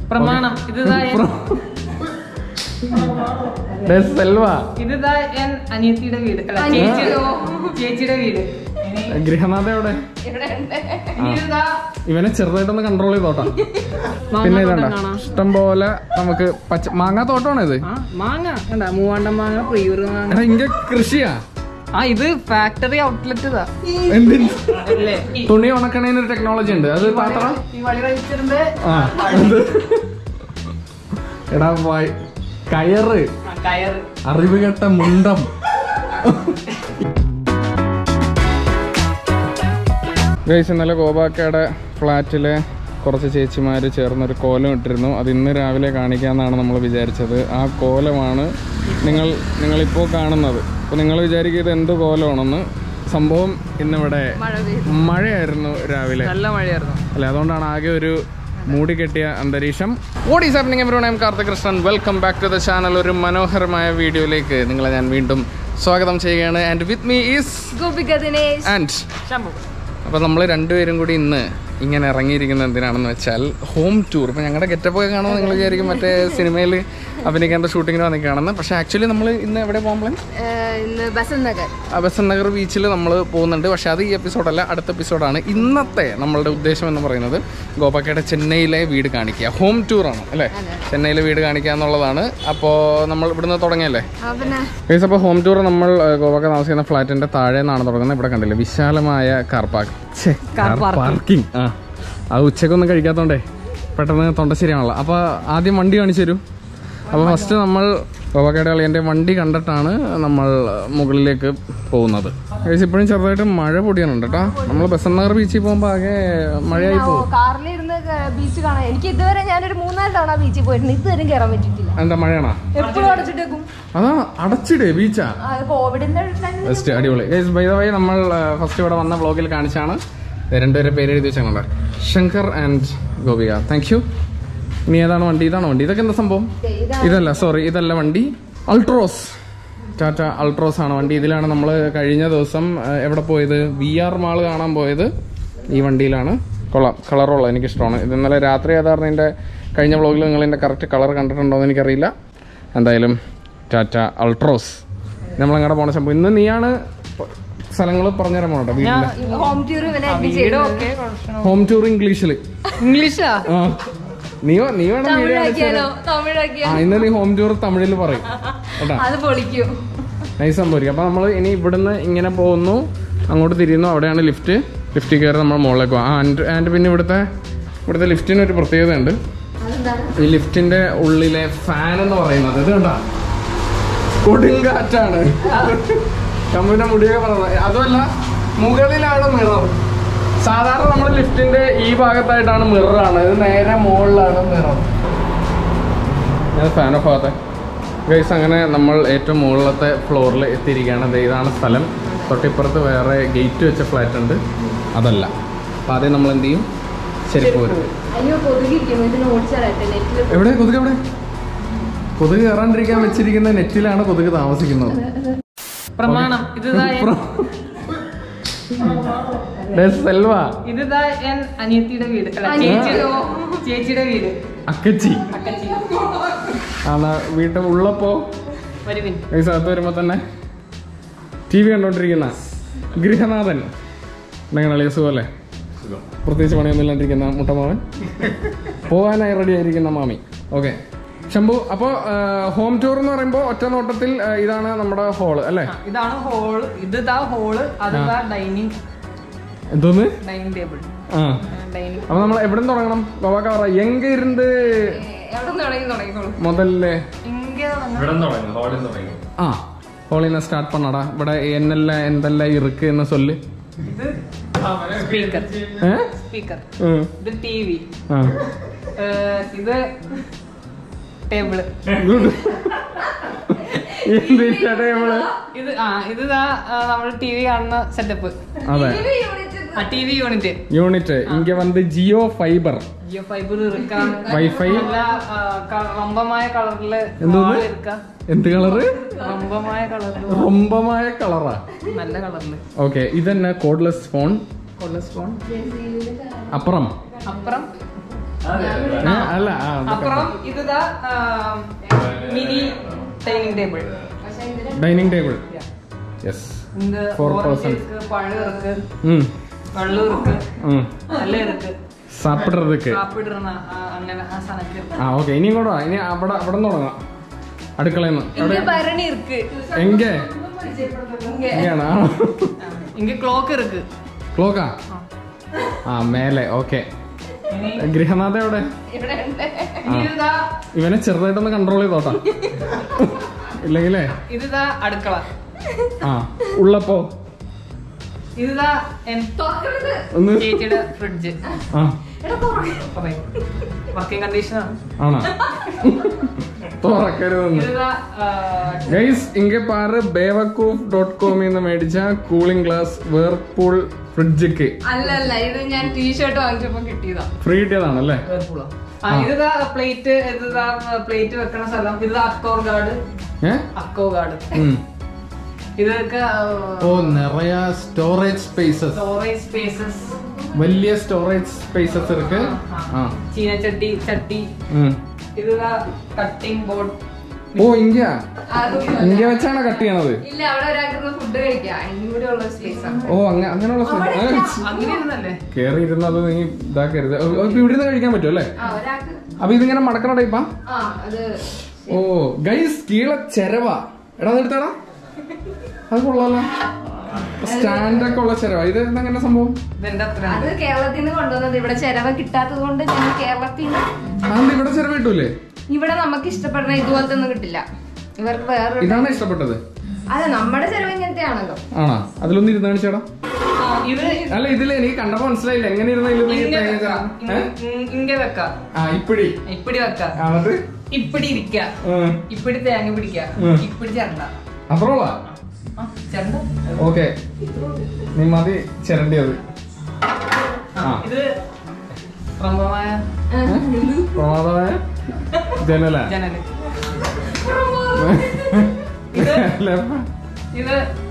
പ്രമാണം ഇതാ സെൽവ ഇതാ ഞാൻ അനിയത്തിയുടെ വീട് അല്ല ചേച്ചിയുടെ ചേച്ചിയുടെ വീട് ഇനി- ഗൃഹനാഥ എവിടെ ഇനി ഇതാ ഇവനെ ചെറുതായിട്ടൊന്ന് കൺട്രോൾ ചെയ്തോട്ടാ പിന്നെ ഇതണ്ട ഇഷ്ടം പോലെ നമുക്ക് പച്ച മാങ്ങാ തോട്ടമാണോ ഇത് ആ മാങ്ങ കണ്ടാ മൂവാണ്ടം മാങ്ങ പ്രിയൂർ മാങ്ങ എടാ ഇங்க കൃഷിയാ ആ ഇത് ഫാക്ടറി ഔട്ട്ലെറ്റ് ഇതാ എന്തിന് അല്ലേ ഈ തുണി ഉണക്കണേന് ഒരു ടെക്നോളജി ഉണ്ട് അത് പാത്ര ഈ വളി വലിച്ചിരുന്ന് ആ എന്ത്? എടാ വയ- കയറ് ആ, കയറ് അറിവ് കെട്ട മുണ്ടം ഗൈസ് ഇന്നലെ ഗോപാക്കയുടെ ഫ്ലാറ്റിലെ കുറച്ച് ചേച്ചിമാർ ചേർന്നൊരു കോലം ഇട്ടിരുന്നു അത് ഇന്ന് രാവിലെ കാണിക്കാമെന്നാണ് നമ്മൾ വിചാരിച്ചത് ആ കോലമാണ് നിങ്ങൾ നിങ്ങളിപ്പോൾ കാണുന്നത് അപ്പോൾ നിങ്ങൾ വിചാരിക്കുക ഇത് എന്ത് കോലമാണെന്ന് സംഭവം ഇന്നിവിടെ മഴയായിരുന്നു രാവിലെ നല്ല മഴയായിരുന്നു അല്ല അതുകൊണ്ടാണ് ആകെ ഒരു മൂടിക്കെട്ടിയ അന്തരീക്ഷം what is happening every I'm Karthik Krishnan welcome back to the channel ഒരു മനോഹരമായ വീഡിയോയിലേക്ക് നിങ്ങളെ ഞാൻ വീണ്ടും സ്വാഗതം ചെയ്യുകയാണ് and with me is Gopika Dinesh and Shambhu അപ്പോൾ നമ്മൾ രണ്ടുപേരും കൂടി ഇന്ന് ഇങ്ങനെ ഇറങ്ങിയിരിക്കുന്നത് എന്തിനാണെന്ന് വെച്ചാൽ ഹോം ടൂർ ഇപ്പോൾ ഞങ്ങളുടെ ഗെറ്റപ്പ് ഒക്കെ കാണുമ്പോൾ നിങ്ങൾ വിചാരിക്കും മറ്റേ സിനിമയിൽ അഭിനയിക്കേണ്ട ഷൂട്ടിങ്ങിന് വന്നിക്കാണെന്ന് പക്ഷേ ആക്ച്വലി നമ്മൾ ഇന്ന് എവിടെ പോകാൻ പ്ലാൻ ഏഹ് ഇന്ന് ബസന്ത് നഗർ ബസൻ നഗർ ബീച്ചിൽ നമ്മൾ പോകുന്നുണ്ട് പക്ഷേ അത് ഈ എപ്പിസോഡല്ല അടുത്ത എപ്പിസോഡാണ് ഇന്നത്തെ നമ്മളുടെ ഉദ്ദേശം എന്ന് പറയുന്നത് ഗോപാക്കയുടെ ചെന്നൈയിലെ വീട് കാണിക്കുക ഹോം ടൂറാണ് അല്ലേ ചെന്നൈയിലെ വീട് കാണിക്കുക എന്നുള്ളതാണ് അപ്പോൾ നമ്മൾ ഇവിടുന്ന് തുടങ്ങിയല്ലേ ആ പിന്നെ ഗൈസ് അപ്പോൾ ഹോം ടൂർ നമ്മൾ ഏഹ്, ഗോവാക്ക താമസിക്കുന്ന ഫ്ലാറ്റിന്റെ താഴെ നിന്നാണ് തുടങ്ങുന്നത് ഇവിടെ കണ്ടില്ലേ വിശാലമായ കാർ പാർക്ക് പാർക്കിംഗ് ആ അത് ഉച്ചക്കൊന്നും കഴിക്കാത്തോണ്ടേ പെട്ടെന്ന് തൊണ്ട ശരിയാണല്ലോ അപ്പോൾ ആദ്യം വണ്ടി കാണിച്ചു തരൂ അപ്പോൾ ഫസ്റ്റ് നമ്മൾ ഗോവാക്കയുടെ കളിയൻ്റെ വണ്ടി കണ്ടിട്ടാണ് നമ്മൾ മുകളിലേക്ക് പോകുന്നത് ഗൈസ് ഇപ്പോഴും ചെറുതായിട്ട് മഴ പൊടിയാനുണ്ട് കേട്ടോ നമ്മൾ ബസന്നഗർ ബീച്ചിൽ പോകുമ്പോൾ ആകെ മഴയായി പോകും കാറിലിരുന്ന് ബീച്ച് കാണാൻ എനിക്ക് ഇതുവരെ ഞാനൊരു മൂന്നാല് തവണ ബീച്ചിൽ പോയിട്ടുണ്ട് ഇതുവരെ കയറാൻ പറ്റിയിട്ടില്ല എന്താ മഴയാണോ എപ്പോഴും അടച്ചിട്ടേക്കും അതാ അടച്ചിടേ ബീച്ചാ ആ, കോവിഡിന്റെ ഒരു time ല് ബെസ്റ്റ് അടിപൊളി ഗൈസ് ബൈ ദ വൈ നമ്മൾ ഫസ്റ്റ് ഇവിടെ വന്ന വ്ളോഗിൽ കാണിച്ചാണ് ദേ രണ്ടുപേരെ പേര് എഴുതി വെച്ചാൽ Shankar and Gopika thank you ഇനി ഏതാണ് വണ്ടി ഇതാണോ വണ്ടി ഇതൊക്കെ എന്താ സംഭവം ദേ, ഇതാ ഇതല്ല സോറി ഇതല്ല വണ്ടി അൾട്രോസ് ടാറ്റ അൾട്രോസ് ആണ് വണ്ടി ഇതിലാണ് നമ്മൾ കഴിഞ്ഞ ദിവസം ആ, എവിടെ പോയത് വി ആർ മാൾ കാണാൻ പോയത് ഈ വണ്ടിയിലാണ് കൊള്ളാം കളറുള്ള എനിക്കിഷ്ടമാണ് ഇത് ഇന്നലെ രാത്രി ഏതായിരുന്നു ഇതിൻ്റെ കഴിഞ്ഞ വ്ളോഗിൽ നിങ്ങൾ ഇതിൻ്റെ കറക്റ്റ് കളർ കണ്ടിട്ടുണ്ടോ എന്ന് എനിക്കറിയില്ല എന്തായാലും ടാറ്റ അൾട്രോസ് നമ്മളങ്ങടെ പോണ സംഭവം ഇന്ന് നീയാണ് സ്ഥലങ്ങൾ പറഞ്ഞുതരാൻ പോണോ വീടിൻ്റെ ഹോം ടൂർ ഇവനെ admit വീട് ചെയ്തു. ഓക്കെ ഹോം ടൂർ ഇംഗ്ലീഷിൽ ഇംഗ്ലീഷാ ആ നീ നീ വേണം വീഡിയോ തമിഴാക്കിയാലോ തമിഴാക്കിയാ ആ ഇന്ന് നീ ഹോം ടൂർ തമിഴിൽ പറയും കേട്ടാ അത് പൊളിക്കും നൈസ് സംഭവിക്കും അപ്പോൾ നമ്മൾ ഇനി ഇവിടുന്ന് ഇങ്ങനെ പോകുന്നു അങ്ങോട്ട് തിരിയുന്നു അവിടെയാണ് ലിഫ്റ്റ് ലിഫ്റ്റിൽ കയറി നമ്മൾ മുകളിലേക്ക് പോകും ആ ആൻഡ് ആൻഡ് പിന്നെ ഇവിടുത്തെ ഇവിടുത്തെ ലിഫ്റ്റിന് ഒരു പ്രത്യേകത ഉണ്ട് അതെന്താണ് ഈ ലിഫ്റ്റിന്റെ ഉള്ളിലെ ഫാൻ എന്ന് പറയുന്നത് ഇത് കണ്ട കൊടുങ്കാറ്റാണ് കമ്പിന്റെ മുടിയൊക്കെ പറഞ്ഞത് അതുമല്ല മുകളിലാണ് മിറർ സാധാരണ നമ്മുടെ ലിഫ്റ്റിന്റെ ഈ ഭാഗത്തായിട്ടാണ് മിററാണ് ഇത് നേരെ മുകളിലാണ് മിറർ ഞാൻ ഫാൻ ഓഫ് ആകത്തെ ഗൈസ് അങ്ങനെ നമ്മൾ ഏറ്റവും മുകളിലത്തെ ഫ്ലോറിൽ എത്തിയിരിക്കുകയാണ് ദേ ഇതാണ് സ്ഥലം തൊട്ടിപ്പുറത്ത് വേറെ ഗേറ്റ് വെച്ച ഫ്ലാറ്റ് ഉണ്ട് അതല്ല അപ്പം ആദ്യം നമ്മൾ എന്ത് ചെയ്യും ചെരുപ്പ് വരും അയ്യോ കൊതുകിരിക്കും ഇതിന് ഓടിച്ചാലട്ടെ നെറ്റിൽ എവിടെ കൊതുക് എവിടെ കൊതുക് കയറാണ്ടിരിക്കാൻ വെച്ചിരിക്കുന്ന നെറ്റിലാണ് കൊതുക് താമസിക്കുന്നത് പ്രമാണം ഇതാ ഡേ സെൽവ ഇതാ ഞാൻ അനിയത്തിയുടെ വീട് അല്ല ചേച്ചിയുടെ ചേച്ചിയുടെ വീട് അക്കച്ചി അക്കച്ചി ആണ് വീട്ടിൽ ഉള്ളപ്പോ ഒരു മിനിറ്റ് ഈ സ്ഥലത്ത് വരുമ്പോ തന്നെ ടി വി കണ്ടോണ്ടിരിക്കുന്ന ഗൃഹനാഥൻ നിങ്ങളെ സുഖമല്ലേ പ്രത്യേകിച്ച് പണിയൊന്നും ഇല്ലാണ്ടിരിക്കുന്ന മുട്ടമാവൻ പോകാനായി റെഡി ആയിരിക്കുന്ന മാമി ഓക്കെ ശംഭു അപ്പോൾ ഹോം ടൂർ എന്ന് പറയുമ്പോൾ ഒറ്റ നോട്ടത്തിൽ ആ, ഇതാണ് നമ്മുടെ ഹോള് അല്ലേ ആ, ഇതാണ് ഹോള് ഇതാ ഹോള് അതാ ഡൈനിങ് എന്തോന്ന് ഡൈനിങ് ടേബിൾ ആ ഡൈനിങ് അപ്പൊ നമ്മൾ എവിടെ നിന്ന് തുടങ്ങണം ഗോവാക്ക പറ എങ്ക ഇരുന്ന് എവിടെ നിന്ന് തുടങ്ങി തുടങ്ങിക്കോളൂ മുതലേ ഇങ്ങനെ ആ ഹോളിന്ന് സ്റ്റാർട്ട് பண்ணடா ഇവിടെ എന്നല്ല എന്തല്ല ഇറുക്ക് എന്ന് சொல்லு ഇത് സ്പീക്കർ ഏ സ്പീക്കർ ഉം. ഇത് ടി വി ആ ഇത് ടേബിള് എന്തിന്റെ ടേബിള് ഇത് ആ ഇത് ദാ നമ്മൾ ടി വി കാണുന്ന സെറ്റപ്പ് അതെ ആ ടി വി യൂണിറ്റ് യൂണിറ്റ് ഇങ്ങ വന്ന് ജിയോ ഫൈബർ ജിയോ ഫൈബർ ഇറുക്കാം വൈഫൈ നല്ല ആ, ക- റമ്പമായ കളറില് എന്തോന്ന്? ഇറുക്കാം എന്ത് കളറ് റമ്പമായ കളറില് റൊമ്പമായ കളറാ നല്ല കളറില് ഓക്കെ ഇതന്നെ കോഡ്ലെസ് ഫോൺ കൊളസ്ട്രോൺ അപ്പുറം അപ്പുറം ഏ, അല്ല ആ, അത് அப்புறம் இதுதான் mini dining table dining table yes இந்த Four orange person. இருக்கு பழம் இருக்கு ഉം கல்லும் இருக்கு ഉം எல்லாம் இருக்கு സാപ്പിടറതൊക്കെ சாப்பிடுற അങ്ങനെ ആ സനക്ക് ആ ഓക്കെ ഇനി കൂടെ വാ. ഇനി അവിടെ അവിടെ നിന്ന് തുടങ്ങാം അടുക്കളയിൽ നിന്ന് இங்க பரணி இருக்கு എങ്കെ இங்க എങ്ങനെയാണ് இங்க ക്ലോക്ക് இருக்கு ക്ലോക്കാ ആ മേലെ ഓക്കെ ഇനി ഗൃഹനാഥ എവിടെ ഇവിടെ ഉണ്ട് ഇനി ഇതാ ഇവനെ ചെറുതായിട്ടൊന്ന് കൺട്രോൾ ചെയ്തോട്ടാ ഇല്ലെങ്കിലേ ഇതാ അടുക്കള ആ ഉള്ളപ്പോ ഇതാ എൻ തുറക്കരുത് ഒന്ന് ചേച്ചിയുടെ ഫ്രിഡ്ജ് ആ എടാ തുറക്ക വർക്കിംഗ് കണ്ടീഷനാണ് ആണോ തുറക്കരുതെന്ന് ഇതാ ഗൈസ് ഇങ്ങ പാറ് ബേവക്കൂഫ് ഡോട്ട് കോമിൽ നിന്ന് മേടിച്ച കൂളിംഗ് ഗ്ലാസ് വേർപൂൾ ഫ്രിഡ്ജിക്ക് അല്ല അല്ല ഇത് ഞാൻ ടീഷർട്ട് വാങ്ങിച്ചപ്പോ കിട്ടിയതാ ഫ്രീ കിട്ടിയതാണല്ലേ ആ ഇതാ പ്ലേറ്റ് ഇതാ പ്ലേറ്റ് വെക്കണ സ്ഥലം ഇതാ അക്കോർ ഗാർഡ് ഏ അക്കോ ഗാർഡ് ഉം. ഇതൊക്കെ ഓ നിറയ സ്റ്റോറേജ് സ്പേസസ് സ്റ്റോറേജ് സ്പേസസ് വലിയ സ്റ്റോറേജ് സ്പേസസ് ഇருக்கு ആ ചീനച്ചട്ടി ചട്ടി ഉം. ഇതാ കട്ടിംഗ് ബോർഡ് ഓ ഇങ്ക അതും ഇങ്ക വെച്ചാണ് കട്ട് ചെയ്യണത് ഇല്ല അവിടെ ഒരാൾക്ക് ഫുഡ് കഴിക്കാം അതിനും കൂടെ ഉള്ള സ്പേസ് ആണ് ഓ അങ്ങ- അങ്ങനെയുള്ള സ്ഥലം അങ്ങനെ ഇരുന്നല്ലേ കേറി ഇരുന്നത് നീ ഇതാക്കരുത് ഓ, ഇപ്പൊ ഇവിടുന്ന് കഴിക്കാൻ പറ്റും അല്ലേ ആ ഒരാൾക്ക് അപ്പൊ ഇതിങ്ങനെ മടക്കണ ടൈപ്പാ ആ അത് ഓ ഗൈസ് കീഴ ചെരവ എടാ അത് എടുത്താടാ അത് കൊള്ളാലോ സ്റ്റാൻഡൊക്കെ ഉള്ള ചെരവ ഇത് എങ്ങനെ സംഭവം ഇതെന്റെ അത്ര അത് കേരളത്തിൽ നിന്ന് കൊണ്ടുവന്നത് ഇവിടെ ചെലവ് കിട്ടാത്തത് കൊണ്ട് ഞങ്ങൾ കേരളത്തിൽ നിന്ന് അതെന്താ ഇവിടെ ചെരവ കിട്ടൂലേ ഇവിടെ നമുക്ക് ഇഷ്ടപ്പെടുന്ന ഇതുപോലത്തെ ഒന്നും കിട്ടില്ല ഇവർക്ക് വേറെ ഇതാണ് ഇഷ്ടപ്പെട്ടത് അല്ല നമ്മുടെ ചെലവ് ഇങ്ങനത്തെ ആണല്ലോ ആണോ അതിലൊന്ന് ഇരുന്ന് കാണിച്ചേടാ ഇത് അല്ല ഇതില് എനിക്ക് കണ്ടപ്പോ മനസ്സിലായില്ല എങ്ങനെ ഇരുന്നെങ്കിലും നീ ഇങ്ങ തേങ്ങ വെക്കാം ചെര- ഏ? ഇങ്ങ- ഇങ്ങ വെക്കാം ആ ഇപ്പിടി ഇപ്പിടി വെക്കാം ആ, എന്നിട്ട് ഇപ്പിടി ഇരിക്ക ഉം. ഇപ്പിടി തേങ്ങ പിടിക്ക ഉം. ഇപ്പിടി ചെരണ്ട അത്രോളാ ആ, ചെരണ്ട ഓക്കെ നീ മതി ചിരണ്ടിയത് ആ, ആ. ഇത് പ്രമുഖമായ പ്രമാദമായ ജനല ജനല് ഇത് ഇത്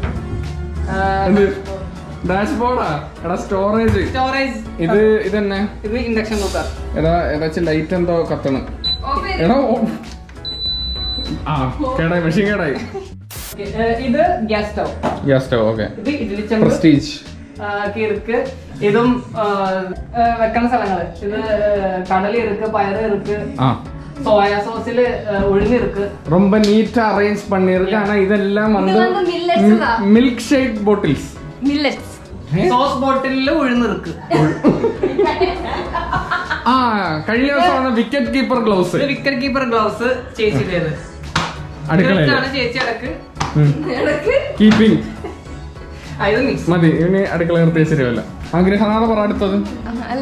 ഡാഷ്ബോർഡാ എടാ സ്റ്റോറേജ് സ്റ്റോറേജ് ഇത് ഇതന്നെ ഇത് ഇൻഡക്ഷൻ കുക്കർ എടാ ഏതാച്ചും ലൈറ്റ് എന്തോ കത്തണം എടാ ഓ. ആ കേടായി മെഷീൻ കേടായി ഇത് gas stove gas stove okay ഇത് ഇഡ്ഡലി ചെമ്പ് പ്രസ്റ്റീജ് ആ, കിറുക്ക് ഇതും ആ, ആ, വെക്കണ സ്ഥലങ്ങള് ഇത് കടല ഇருக்கு പയറ് ഇருக்கு ആ സോയാ സോസില് ഉഴുന്നിருக்கு ரொம்ப நீட்டா அரேஞ்ச் பண்ணிருக்கு ஆனா இதெல்லாம் ഇത് வந்து வந்து millets தான். Milk shake bottles millets sauce ബോട്ടിലില് ഉഴുന്നിருக்கு ആ കഴിഞ്ഞ ദിവസമാണ് വിക്കറ്റ് കീപ്പർ ഗ്ലൗസ് ഇത് വിക്കറ്റ് കീപ്പർ ഗ്ലൗസ് ചേച്ചിയുടേത് അടുക്കളയിൽ ഇതാണ് ചേച്ചി അടക്ക് കീപ്പിംഗ് ആ, ഇത് മിക്സ് മതി ഇനി അടുക്കള നിർത്തിയ ശരിയല്ല ആ ഗൃഹനാഥ പറ അടുത്തത് അല്ല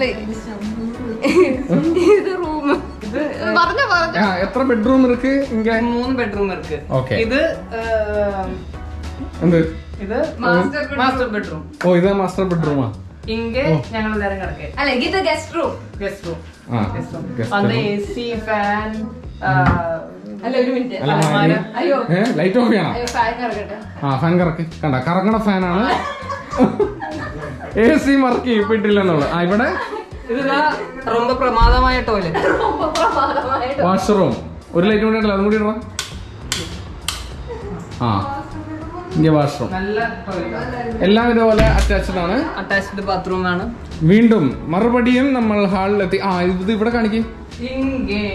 ഇത് റൂം ഇത് പറഞ്ഞ പറഞ്ഞ ആ എത്ര ബെഡ്റൂം ഇருக்கு ഇങ്ക മൂന്ന് ബെഡ്റൂം ഇருக்கு Okay. ഇത് ആ, എന്ത് ഇത് Master bedroom. മാസ്റ്റർ ബെഡ്റൂം ഓ ഇത് മാസ്റ്റർ ബെഡ്റൂമാ ഇങ്ക ഞങ്ങൾ എല്ലാരും കിടക്കേ അല്ല ഇത് ഗസ്റ്റ് റൂം ഗസ്റ്റ് റൂം ആ ഗസ്റ്റ് റൂം guest അന്ന് room. എ സി ഫാൻ അല്ല ഒരു മിനിറ്റ് അല്ല അലമാര. അയ്യോ ഏ ലൈറ്റ് ഓഫ് ചെയ്യണം അയ്യോ ഫാൻ കിടക്കട്ടെ ആ ഫാൻ കറക്ക് കണ്ട കറങ്ങണ ഫാനാണ് എ സി മറക്കി ഇപ്പിട്ടില്ലെന്നുള്ളു ആ ഇവിടെ ഇതാ ரொம்ப പ്രമാദമായ ടോയ്ലറ്റ് ரொம்ப പ്രമാദമായിട്ട് വാഷ്റൂം ഒരു ലൈറ്റ് കൂടി ഉണ്ടല്ലോ അതും കൂടി ഇടണം ആ ഇங்கே വാഷ്റൂം നല്ല ടോയ്ലറ്റ് എല്ലാം ഇതുപോലെ അറ്റാച്ച്ഡ് ആണ് അറ്റാച്ച്ഡ് ബാത്റൂം ആണ് വീണ്ടും മറുപടിയും നമ്മൾ ഹാളിലെത്തി ആ ഇത് ഇവിടെ കാണിക്കും ഇങ്ങേ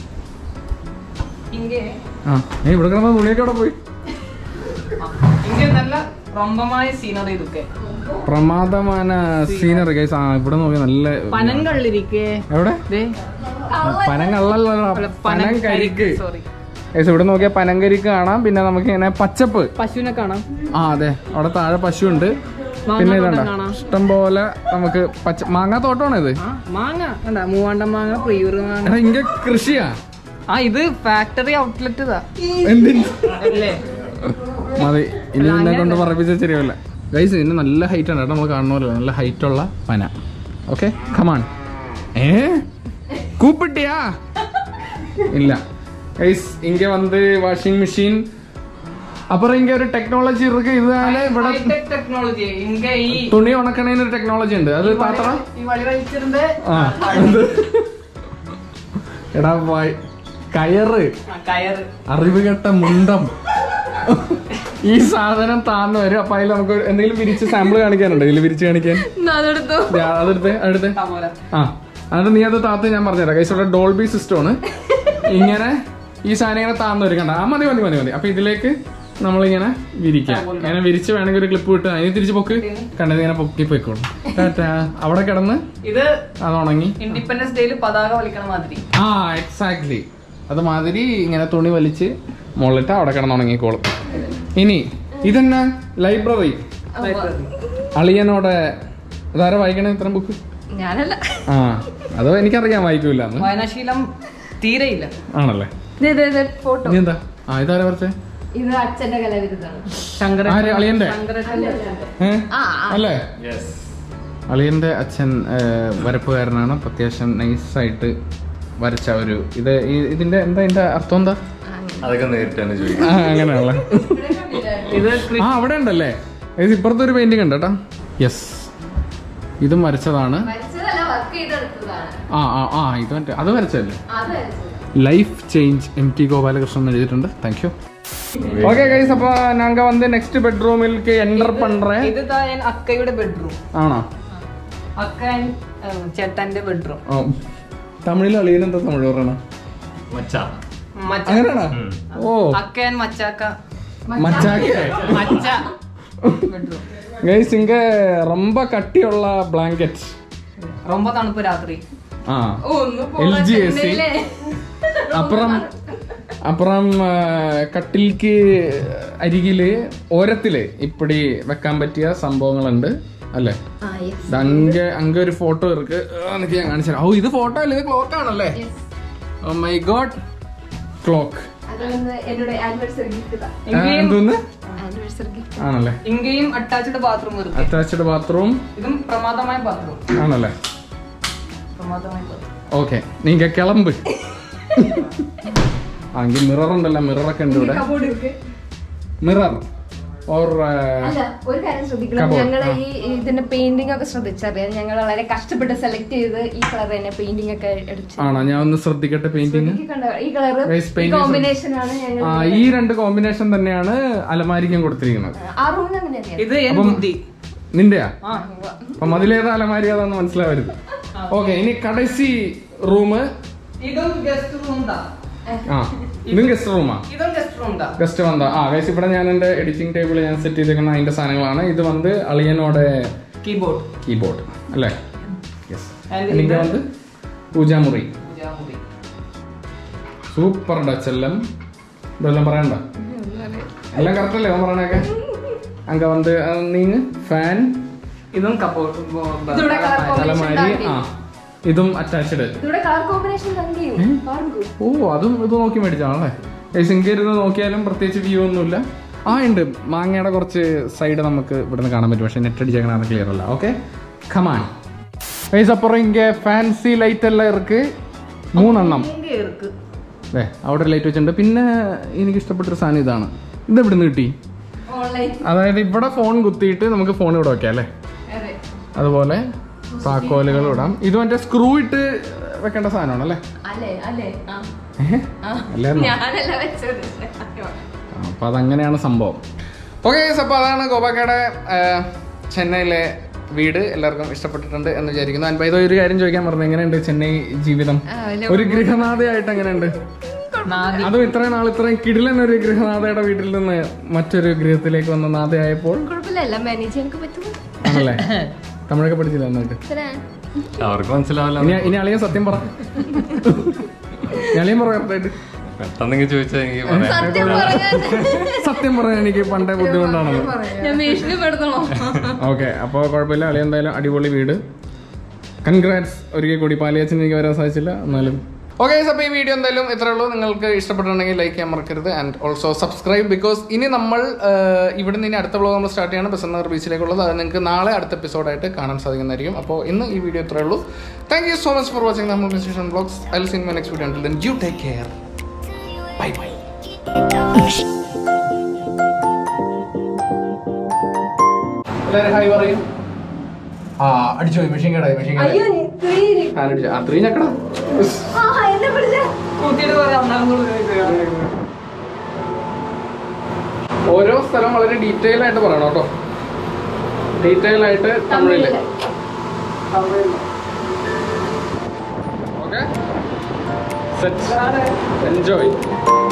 ഇങ്ങേ ആ ഏ ഇവിടെ കിടന്ന തുണിയൊക്കെ അവിടെ പോയി ഇങ്ങേ നല്ല റൊമ്പമായ സീനറി ഇതൊക്കെ പ്രമാദமான സീനറി ഗൈസ് ആ ഇവിടെ നോക്കി നല്ല പനങ്കള്ളിരിക്കേ എവിടെ ദേ പനങ്കള്ളല്ലോ അല്ല, പനങ്കരിക്ക് സോറി ഗൈസ് ഇവിടെ നോക്കിയാൽ പനങ്കരിക്ക് കാണാം പിന്നെ നമുക്ക് ഇങ്ങനെ പച്ചപ്പ് പശുവിനെ കാണാം ആ അതെ അവിടെ താഴെ പശു ഉണ്ട് മാങ്ങാ പിന്നെ തോട്ടം ഇതണ്ട കാണാം. ഇഷ്ടം പോലെ നമുക്ക് പച്ച മാങ്ങാ തോട്ടമാണോ ഇത് ആ മാങ്ങ കണ്ട മൂവാണ്ടം മാങ്ങ പ്രിയൂർ മാങ്ങ എടാ ഇങ്ങ കൃഷിയാ ആ ഇത് ഫാക്ടറി ഔട്ട്ലെറ്റ് ഇതാ എന്തിന് അല്ലേ മതി ഇനി അല്ല, നിന്നെ കൊണ്ട് അങ്ങനെ. പറപ്പിച്ച ശരിയല്ല ഗൈസ് ഇതിന് നല്ല ഹൈറ്റ് ആണ് കേട്ടോ നമ്മൾ കാണുന്ന പോലെ നല്ല ഹൈറ്റ് ഉള്ള പന ഓക്കെ കമാൺ ഏ കൂപ്പിട്ടിയാ ഇല്ല ഗൈസ് ഇങ്ങ വന്ന് വാഷിംഗ് മെഷീൻ അപ്പുറം ഇങ്ങ ഒരു ടെക്നോളജി ഇருக்கு ഇതാണ് ഇവിടെ ഹൈടെക് ടെക്നോളജി ഇങ്ക ഈ തുണി ഉണക്കണേന് ഒരു ടെക്നോളജി ഉണ്ട് അത് താത്തറ ഈ വളി വലിച്ചിരുന്നത് ആ എന്ത്? എടാ വൈ- കയറ് ആ, കയറ് അറിവ് കെട്ട മുണ്ടം ഈ സാധനം താന്ന് വരും അപ്പൊ അതിൽ നമുക്ക് എന്തെങ്കിലും വിരിച്ച് സാമ്പിൾ കാണിക്കാനുണ്ടോ ഇതിൽ വിരിച്ച് കാണിക്കാൻ അതെടുത്തു ദേ, അതെടുത്ത് അടുത്ത് താമര ആ എന്നിട്ട് നീ അത് താത്ത് ഞാൻ പറഞ്ഞുതരാം കൈസ് ഇവിടെ ഡോൾബി സിസ്റ്റം ആണ് ഇങ്ങനെ ഈ സാധനം ഇങ്ങനെ താന്ന് വരും കണ്ട ആ മതി മതി മതി മതി അപ്പൊ ഇതിലേക്ക് നമ്മളിങ്ങനെ വിരിക്കാം ഇങ്ങനെ വിരിച്ച് വേണമെങ്കിൽ ഒരു ക്ലിപ്പ് കിട്ടും അതിന് തിരിച്ച് പൊക്ക് കണ്ടത് ഇങ്ങനെ പൊക്കി പോയിക്കോളും ടാറ്റാ. അവിടെ കിടന്ന് ഇത് അത് ഉണങ്ങി ഇൻഡിപെൻഡൻസ് ഡേയിൽ പതാക വലിക്കണ മാതിരി ആ എക്സാക്ട്ലി അത് മാതിരി ഇങ്ങനെ തുണി വലിച്ച് മുകളിലിട്ട് അവിടെ കിടന്ന് ഉണങ്ങിക്കോളും ഇനി ഇതെന്നാ ലൈബ്രറി അളിയനോടെ ഇതാരാ വായിക്കണേ ഇത്രയും ബുക്ക് ഞാനല്ല ആ അതോ എനിക്കറിയാം വായിക്കൂല എന്ന് വായനാശീലം തീരെയില്ല ആണല്ലേ ഫോട്ടോ ഇനി എന്താ ആ ഇതാരാ പറിച്ചേ ഇത് അച്ഛന്റെ കലവിരുതാണ് ശങ്കരൻ ആര് അളിയന്റെ ഏ? ആ അല്ലേ അളിയന്റെ അച്ഛൻ ഏ, വരപ്പുകാരനാണ് അപ്പൊ അത്യാവശ്യം നൈസായിട്ട് വരച്ച ഒരു ഇത് ഈ- ഇതിന്റെ എന്താ ഇതിന്റെ അർത്ഥം എന്താ അതൊക്കെ നേരിട്ട് തന്നെ ചോദിക്കും ആ അങ്ങനെയുള്ള ഇത് ആ അവിടെ ഉണ്ടല്ലേ ഇത് ഇപ്പുറത്തെ ഒരു പെയിന്റിംഗ് ഉണ്ട് കേട്ടോ യെസ് ഇതും വരച്ചതാണ് വരച്ചതല്ല വർക്ക് ചെയ്തെടുത്തതാണ് ആ ആ ആ ഇത് മറ്റേ അത് വരച്ചല്ലേ അത് വരച്ചത് life change M T Gopalakrishnan എന്ന് എഴുതിയിട്ടുണ്ട് താങ്ക് യു ഓക്കെ ഗൈസ് അപ്പൊ നാങ്ക വന്ന് നെക്സ്റ്റ് ബെഡ്റൂമിലേക്ക് എൻ്റർ പண்றேன் ഇത് താ എൻ അക്കയുടെ ബെഡ്റൂം ആണോ അക്ക and, ഏഹ്, ചേട്ടന്റെ ബെഡ്റൂം ആ. തമിഴിൽ അളിയൻ എന്താ തമിഴ് പറയണ മച്ചാ മച്ച അങ്ങനെയാണോ ഓ അക്ക and മച്ചാക്ക മച്ചാക്കെ മച്ച ബെഡ്റൂം ഗൈസ് ഇങ്ക ரொம்ப കട്ടിയുള്ള ബ്ലാങ്കറ്റ് ரொம்ப തണുപ്പ് രാത്രി ആ ഒന്ന് എൽ ജി എസ് സി അപ്പുറം അപ്പുറം ആ, കട്ടിൽക്ക് അരികില് ഓരത്തില് ഇപ്പടി വെക്കാൻ പറ്റിയ സംഭവങ്ങളുണ്ട് അല്ലേ ആ യെസ് ഇത് അങ്ക അങ്ക ഒരു ഫോട്ടോ ഇருக்கு ആ, നിനക്ക് ഞാൻ കാണിച്ചു തരാം. ഓ ഇത് ഫോട്ടോ അല്ലേ ഇത് ക്ലോക്ക് ആണല്ലേ ഓ മൈ ഗോഡ് ക്ലോക്ക് അതൊന്ന് എന്നോട് ആനിവേഴ്സറി ഗിഫ്റ്റ് താ ഇங்கேயும் എന്തോന്ന് ആനിവേഴ്സറി ഗിഫ്റ്റ് ആണല്ലേ ഇங்கேയും അറ്റാച്ച്ഡ് ബാത്റൂം ഇருக்கு അറ്റാച്ച്ഡ് ബാത്റൂം ഇതും പ്രമാദമായ ബാത്റൂം ആണല്ലേ പ്രമാദമായ ബാത്റൂം ഓക്കെ നീങ്ക കിളമ്പ് ആങ്കിൽ മിറർ ഉണ്ടല്ലോ മിററൊക്കെ ഉണ്ട് ഇവിടെ കബോർഡ് ഇருக்கு മിറർ ഓർ അല്ല ഒരു കാര്യം ശ്രദ്ധിക്കണം Cupboard, ഞങ്ങള് ആ. ഈ ഇതിന്റെ പെയിന്റിംഗ് ഒക്കെ ശ്രദ്ധിച്ചറിയാം ഞങ്ങൾ വളരെ കഷ്ടപ്പെട്ട് സെലക്ട് ചെയ്ത് ഈ കളർ തന്നെ പെയിന്റിംഗ് ഒക്കെ അടിച്ചു ആണോ ഞാൻ ഒന്ന് ശ്രദ്ധിക്കട്ടെ പെയിന്റിങ് ശ്രദ്ധിക്കണ്ട, ഈ കളർ Guys, ഈ painting കോമ്പിനേഷൻ ആണ് ഞങ്ങൾ ആ ഈ രണ്ട് കോമ്പിനേഷൻ തന്നെയാണ് അലമാരിക്കും കൊടുത്തിരിക്കുന്നത് ആ റൂമിന് അങ്ങനെയല്ലേ ഇത് എൻ അപ്പം- ബുദ്ധി നിന്റെയാ ആ അപ്പൊ അതിലേതാ അലമാരി അതാന്ന് മനസ്സിലാവരുത് ഓക്കെ ഇനി കടസി റൂം ഇതും ഗസ്റ്റ് റൂം താ ആ ഇതും ഗസ്റ്റ് റൂമാ ഇതും ഗസ്റ്റ് റൂം താ ഗസ്റ്റ് വന്ന ആ ഗൈസ് ഇവിടെ ഞാൻ എന്റെ എഡിറ്റിംഗ് ടേബിൾ ഞാൻ സെറ്റ് ചെയ്തേക്കുന്ന അതിന്റെ സാധനങ്ങളാണ് ഇത് വന്ന് അളിയനോടെ കീബോർഡ് കീബോർഡ് അല്ലേ യെസ് And എനിക്ക് ഇത്? വന്ന് പൂജാമുറി പൂജാമുറി സൂപ്പർ ഡച്ചെല്ലാം ഇതെല്ലാം പറയണ്ട എല്ലാം കറക്റ്റ് അല്ലേ പറയണൊക്കെ അങ്ക വന്ന് ആ, നീങ്ങ് ഫാൻ ഇതും കപ്പോർഡ് ഇതിവിടെ colour combination അലമാരി ആ ഇതും അറ്റാച്ച്ഡ് ഇതിവിടെ കളർ കോമ്പിനേഷൻ തന്നെയും പാർക്കു ഓ അതും ഇത് നോക്കി മേടിച്ചാണല്ലേ സിംഗിരുന്ന് നോക്കിയാലും പ്രത്യേകിച്ച് വ്യൂ ഒന്നുമില്ല ആ ഉണ്ട് മാങ്ങയുടെ കുറച്ച് സൈഡ് നമുക്ക് ഇവിടുന്ന് കാണാൻ പറ്റും പക്ഷെ നെറ്റ് അടിച്ചേക്കണ ക്ലിയർ അല്ല ഓക്കെ കമാൻ ഗൈസ് അപ്പുറം ഇങ്ങ ഫാൻസി ലൈറ്റ് എല്ലാം ഇருக்கு മൂന്നെണ്ണം ഇങ്ങ ഇருக்கு അല്ലേ അവിടെ ഒരു ലൈറ്റ് വെച്ചിട്ടുണ്ട് പിന്നെ എനിക്ക് ഇഷ്ടപ്പെട്ടൊരു സാധനം ഇതാണ് ഇത് എവിടുന്ന് കിട്ടി ഓൺലൈൻ അതായത് ഇവിടെ ഫോൺ കുത്തിയിട്ട് നമുക്ക് ഫോൺ ഇവിടെ വെക്കാം അല്ലേ അതെ അതുപോലെ താക്കോലുകൾ ഇടാം ഇത് മറ്റേ സ്ക്രൂ ഇട്ട് വെക്കേണ്ട സാധനമാണ് അല്ലേ അല്ലേ അല്ലേ ആ ഏഹ് ആ. അല്ലായിരുന്നോ ഞാനല്ല വെച്ചത് അപ്പൊ അതങ്ങനെയാണ് സംഭവം ഓക്കെ അപ്പൊ അതാണ് ഗോപാക്കയുടെ ആ, ചെന്നൈയിലെ വീട് എല്ലാവർക്കും ഇഷ്ടപ്പെട്ടിട്ടുണ്ട് എന്ന് വിചാരിക്കുന്നു അൻപ ഇത് ഒരു കാര്യം ചോദിക്കാൻ പറഞ്ഞു എങ്ങനെയുണ്ട് ചെന്നൈ ജീവിതം ആ, വലിയ ഒരു ഗൃഹനാഥയായിട്ട് എങ്ങനെയുണ്ട് നാദി അതും ഇത്രയും നാൾ ഇത്രയും കിടിലൻ ഒരു ഗൃഹനാഥയുടെ വീട്ടിൽ നിന്ന് മറ്റൊരു ഗൃഹത്തിലേക്ക് വന്ന നാഥയായപ്പോൾ കുഴപ്പമില്ല എല്ലാം മാനേജ് ചെയ്യാൻ പറ്റും ആണല്ലേ തമിഴൊക്കെ പഠിച്ചില്ല എന്നിട്ട് അവർക്ക് മനസ്സിലാവില്ല ഇനി ഇനി അളിയൻ സത്യം പറ ഇനി അളിയൻ പറ കറക്റ്റായിട്ട് പെട്ടെന്നെങ്കിൽ ചോദിച്ചാൽ എനിക്ക് പറയാം സത്യം പറഞ്ഞാൽ സത്യം പറയാൻ എനിക്ക് പണ്ടേ ബുദ്ധിമുട്ടാണല്ലോ ഞാൻ ഭീഷണിപ്പെടുത്തണോ ഓക്കെ അപ്പോൾ കുഴപ്പമില്ല അളി എന്തായാലും അടിപൊളി വീട് കൺഗ്രാറ്റ്സ് ഒരിക്കൽ കൂടി പാലിയച്ചൻ എനിക്ക് വരാൻ സാധിച്ചില്ല എന്നാലും ഓക്കെ അപ്പോൾ ഈ വീഡിയോ എന്തായാലും ഇത്രേ ഉള്ളൂ നിങ്ങൾക്ക് ഇഷ്ടപ്പെട്ടിട്ടുണ്ടെങ്കിൽ ലൈക്ക് ചെയ്യാൻ മറക്കരുത് ആൻഡ് ഓൾസോ സബ്സ്ക്രൈബ് ബിക്കോസ് ഇനി നമ്മൾ ഇവിടെ നിന്ന് ഇനി അടുത്ത വ്ളോഗ് നമ്മൾ സ്റ്റാർട്ട് ചെയ്യണം ബസന്നർ ബീച്ചിലേക്കുള്ളത് അത് നിങ്ങൾക്ക് നാളെ അടുത്ത എപ്പിസോഡായിട്ട് കാണാൻ സാധിക്കുന്നതായിരിക്കും അപ്പോൾ ഇന്ന് ഈ വീഡിയോ ഇത്രേ ഉള്ളൂ thank you so much for watching നമ്മൾ decision blogs I seen my next video then you take care bye bye എല്ലാവരും ഹായ് പറയും ആ അടിച്ചു പോയി മെഷീൻ കേടായി മെഷീൻ കേടായി അയ്യോ ഇത്രയും അത്രയും ചക്കടാ ആ എന്നെ പിടിച്ച കൂട്ടിയിട്ട് പറയാം അന്നാലും കൂടെ ഉപയോഗിക്കുക. ഓരോ സ്ഥലം വളരെ ഡീറ്റെയിൽ ആയിട്ട് പറയണം കേട്ടോ ഡീറ്റെയിൽ ആയിട്ട് തമിഴില് തമിഴില് ഓക്കെ സെറ്റ് എൻജോയ്